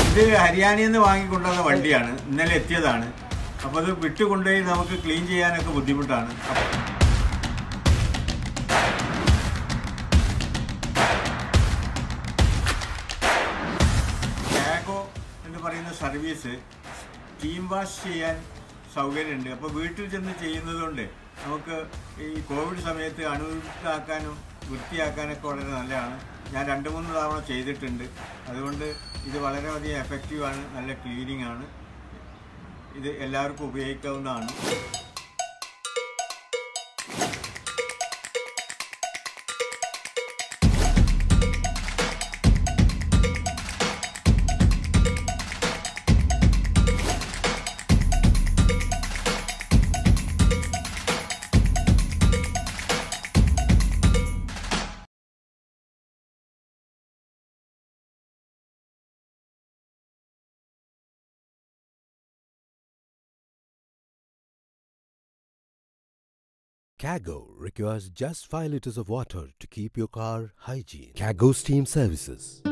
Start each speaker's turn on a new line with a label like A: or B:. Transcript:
A: ഇത് ഹരിയാനയിൽ നിന്ന് വാങ്ങിക്കൊണ്ടുവന്ന വണ്ടിയാണ് ഇന്നലെ എത്തിയതാണ് അപ്പോൾ അത് വിട്ടുകൊണ്ടുപോയി നമുക്ക് ക്ലീൻ ചെയ്യാനൊക്കെ ബുദ്ധിമുട്ടാണ് ടാഗോ എന്ന് പറയുന്ന സർവീസ് ടീം വാഷ് ചെയ്യാൻ സൗകര്യമുണ്ട് അപ്പോൾ വീട്ടിൽ ചെന്ന് ചെയ്യുന്നതുകൊണ്ട് നമുക്ക് ഈ കോവിഡ് സമയത്ത് അണുവിട്ടാക്കാനും വൃത്തിയാക്കാനൊക്കെ വളരെ നല്ലതാണ് ഞാൻ രണ്ട് മൂന്ന് തവണ ചെയ്തിട്ടുണ്ട് അതുകൊണ്ട് ഇത് വളരെയധികം എഫക്റ്റീവാണ് നല്ല ക്ലീനിങ് ആണ് ഇത് എല്ലാവർക്കും ഉപയോഗിക്കാവുന്നതാണ്
B: Cago requires just 5 liters of water to keep your car hygiene. Cago Steam Services.